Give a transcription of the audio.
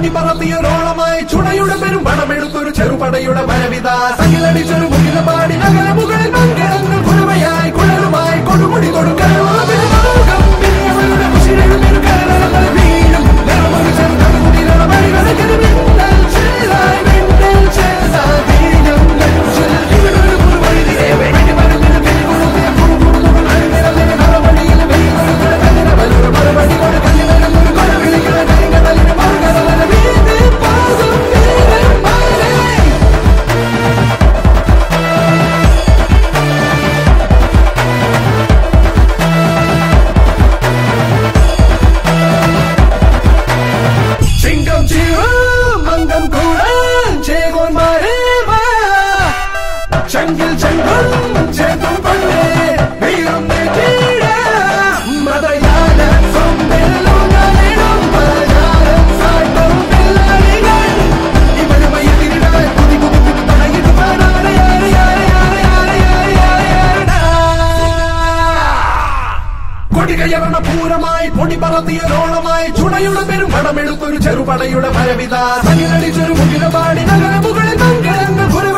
പൊടി പറത്തിയൊരോളമായി ചുണയുടെ പെരും പണമെടുത്തൊരു ചെറുപടയുടെ മരവിത സകിലടിച്ചൊരു മുകില പാടി നഗര മുകളിൽ മംഗളങ്ങൾ കുഴവയായി കുഴലുമായി കൊടുമുടി കൊടുക്കാൻ ചിങ്കം ചീറും മംഗം കൂടാൻ ചേകോന്മാരെ വാ. ചങ്കിൽ ചെങ്കും ചേർത്തും കൊണ്ടേ വീറും നെറ്റിയിടാം. മതയാന സൊമ്പെല്ലുകളിടും പലചാരം സാട്ടും പിള്ളാരികൾ. ഇവരുമയെതിരിടാൻ കുതി കുതി കുതി പടയിടുവാൻ ആരെ ആരെ ആരെ ആരെ ആരെ ആരെ ആരെ ആരെടാ. കൊടികയറണ പൂരമായി പൊടി പറത്തിയൊരോളമായി ചുണയുടെ പെരും പടമെടുത്തൊരു ചെറുപടയുടെ മരവിത സകിലടിച്ചൊരു മുകില പാടി നഗര മുകളിൽ മംഗളങ്ങൾ കുരവ